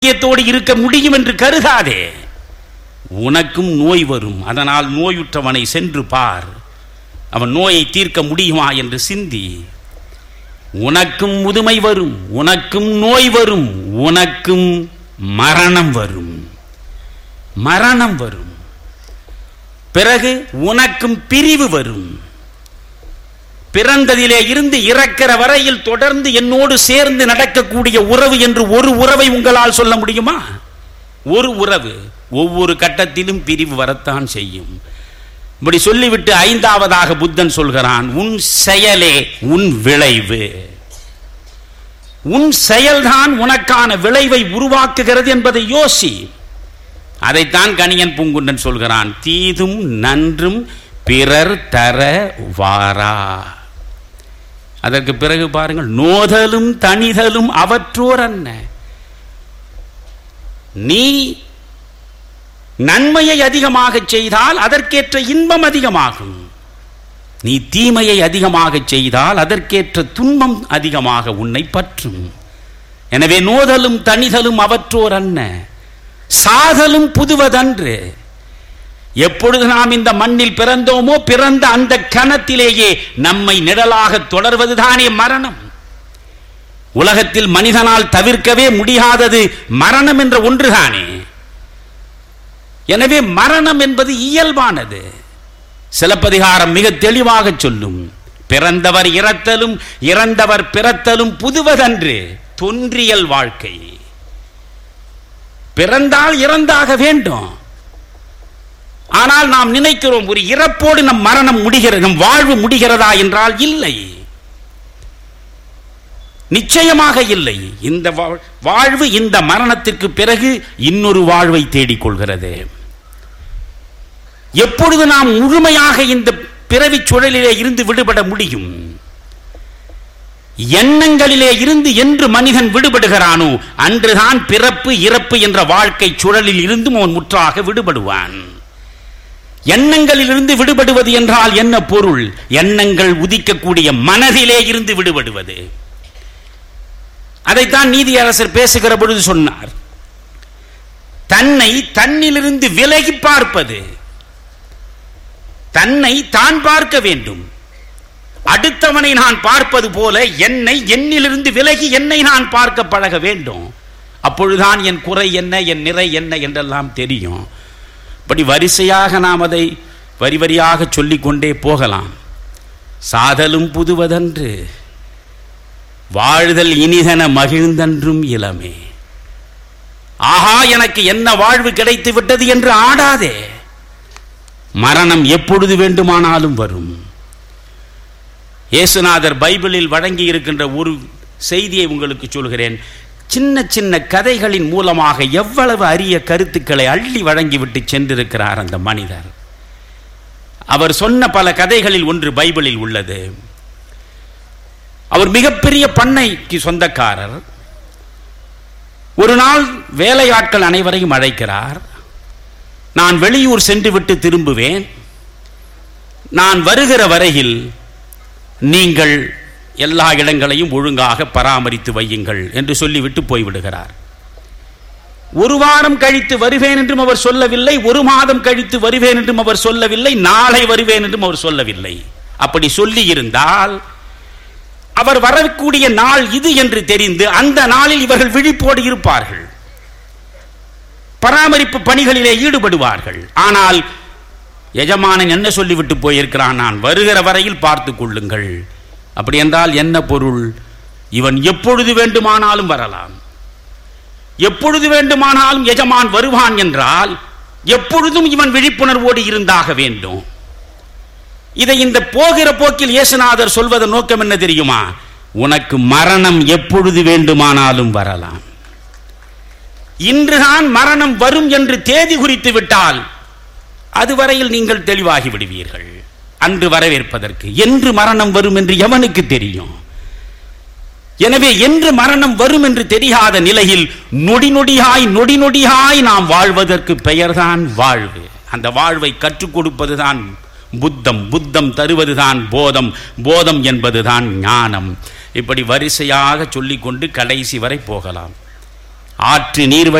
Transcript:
ஆரோக்கியத்தோடு இருக்க முடியும் என்று கருதாதே உனக்கும் நோய் வரும் அதனால் நோயுற்றவனை சென்று பார் அவன் நோயை தீர்க்க முடியுமா என்று சிந்தி உனக்கும் முதுமை வரும் உனக்கும் நோய் வரும் உனக்கும் மரணம் வரும் மரணம் வரும் பிறகு உனக்கும் பிரிவு வரும் பிறந்ததிலே இருந்து இறக்கிற வரையில் தொடர்ந்து என்னோடு சேர்ந்து நடக்கக்கூடிய உறவு என்று ஒரு உறவை உங்களால் சொல்ல முடியுமா ஒரு உறவு ஒவ்வொரு கட்டத்திலும் பிரிவு வரத்தான் செய்யும் இப்படி சொல்லிவிட்டு ஐந்தாவதாக புத்தன் சொல்கிறான் உன் செயலே உன் விளைவு உன் செயல்தான் உனக்கான விளைவை உருவாக்குகிறது என்பதை யோசி அதைத்தான் கணியன் பூங்குண்டன் சொல்கிறான் தீதும் நன்றும் பிறர் தர வாரா அதற்கு பிறகு பாருங்கள் நோதலும் தணிதலும் அவற்றோர் அன்ன நீ நன்மையை அதிகமாக செய்தால் அதற்கேற்ற இன்பம் அதிகமாகும் நீ தீமையை அதிகமாக செய்தால் அதற்கேற்ற துன்பம் அதிகமாக உன்னை பற்றும் எனவே நோதலும் தணிதலும் அவற்றோர் அன்ன சாதலும் புதுவதன்று எப்பொழுது நாம் இந்த மண்ணில் பிறந்தோமோ பிறந்த அந்த கணத்திலேயே நம்மை நிழலாக தொடர்வதுதானே மரணம் உலகத்தில் மனிதனால் தவிர்க்கவே முடியாதது மரணம் என்ற ஒன்றுதானே எனவே மரணம் என்பது இயல்பானது சிலப்பதிகாரம் மிக தெளிவாக சொல்லும் பிறந்தவர் இறத்தலும் இறந்தவர் பிறத்தலும் புதுவதன்று தொன்றியல் வாழ்க்கை பிறந்தால் இறந்தாக வேண்டும் ஆனால் நாம் நினைக்கிறோம் ஒரு இறப்போடு நம் மரணம் முடிகிறது நம் வாழ்வு முடிகிறதா என்றால் இல்லை நிச்சயமாக இல்லை இந்த வாழ்வு இந்த மரணத்திற்கு பிறகு இன்னொரு வாழ்வை தேடிக்கொள்கிறது எப்பொழுது நாம் முழுமையாக இந்த பிறவி சுழலிலே இருந்து விடுபட முடியும் எண்ணங்களிலே இருந்து என்று மனிதன் விடுபடுகிறானோ அன்றுதான் பிறப்பு இறப்பு என்ற வாழ்க்கை சுழலில் இருந்தும் அவன் முற்றாக விடுபடுவான் எண்ணங்களிலிருந்து விடுபடுவது என்றால் என்ன பொருள் எண்ணங்கள் உதிக்கக்கூடிய மனதிலே இருந்து விடுபடுவது அதைத்தான் நீதியரசர் பேசுகிற பொழுது சொன்னார் தன்னை தன்னிலிருந்து விலகி பார்ப்பது தன்னை தான் பார்க்க வேண்டும் அடுத்தவனை நான் பார்ப்பது போல என்னை என்னிலிருந்து விலகி என்னை நான் பார்க்க பழக வேண்டும் அப்பொழுதுதான் என் குறை என்ன என் நிறை என்ன என்றெல்லாம் தெரியும் இப்படி வரிசையாக நாம் அதை வரி வரியாக சொல்லிக்கொண்டே போகலாம் சாதலும் புதுவதன்று வாழ்தல் இனிதன மகிழ்ந்தன்றும் இளமே ஆஹா எனக்கு என்ன வாழ்வு கிடைத்து விட்டது என்று ஆடாதே மரணம் எப்பொழுது வேண்டுமானாலும் வரும் இயேசுநாதர் பைபிளில் வழங்கி இருக்கின்ற ஒரு செய்தியை உங்களுக்கு சொல்கிறேன் சின்ன சின்ன கதைகளின் மூலமாக எவ்வளவு அரிய கருத்துக்களை அள்ளி வழங்கிவிட்டு சென்றிருக்கிறார் அந்த மனிதர் அவர் சொன்ன பல கதைகளில் ஒன்று பைபிளில் உள்ளது அவர் மிகப்பெரிய பண்ணைக்கு சொந்தக்காரர் ஒரு நாள் வேலையாட்கள் அனைவரையும் அழைக்கிறார் நான் வெளியூர் சென்று விட்டு திரும்புவேன் நான் வருகிற வரையில் நீங்கள் எல்லா இடங்களையும் ஒழுங்காக பராமரித்து வையுங்கள் என்று சொல்லிவிட்டு போய்விடுகிறார் ஒரு வாரம் கழித்து வருவேன் என்றும் அவர் சொல்லவில்லை ஒரு மாதம் கழித்து வருவேன் என்றும் அவர் சொல்லவில்லை நாளை வருவேன் என்றும் அவர் சொல்லவில்லை அப்படி சொல்லி இருந்தால் அவர் வரக்கூடிய நாள் இது என்று தெரிந்து அந்த நாளில் இவர்கள் விழிப்போடு இருப்பார்கள் பராமரிப்பு பணிகளிலே ஈடுபடுவார்கள் ஆனால் எஜமானன் என்ன சொல்லிவிட்டு போயிருக்கிறான் நான் வருகிற வரையில் பார்த்து கொள்ளுங்கள் அப்படி என்றால் என்ன பொருள் இவன் எப்பொழுது வேண்டுமானாலும் வரலாம் எப்பொழுது வேண்டுமானாலும் எஜமான் வருவான் என்றால் எப்பொழுதும் இவன் விழிப்புணர்வோடு இருந்தாக வேண்டும் இதை இந்த போகிற போக்கில் இயேசுநாதர் சொல்வதன் நோக்கம் என்ன தெரியுமா உனக்கு மரணம் எப்பொழுது வேண்டுமானாலும் வரலாம் இன்றுதான் மரணம் வரும் என்று தேதி குறித்து விட்டால் அதுவரையில் நீங்கள் தெளிவாகி விடுவீர்கள் அன்று வரவேற்பதற்கு என்று மரணம் வரும் என்று எவனுக்கு தெரியும் எனவே என்று மரணம் வரும் என்று தெரியாத நிலையில் நொடி நொடியாய் நொடி நொடியாய் நாம் வாழ்வதற்கு பெயர்தான் வாழ்வு அந்த வாழ்வை கற்றுக் கொடுப்பதுதான் புத்தம் புத்தம் தருவதுதான் போதம் போதம் என்பதுதான் ஞானம் இப்படி வரிசையாக சொல்லிக்கொண்டு கடைசி வரை போகலாம் ஆற்று நீர்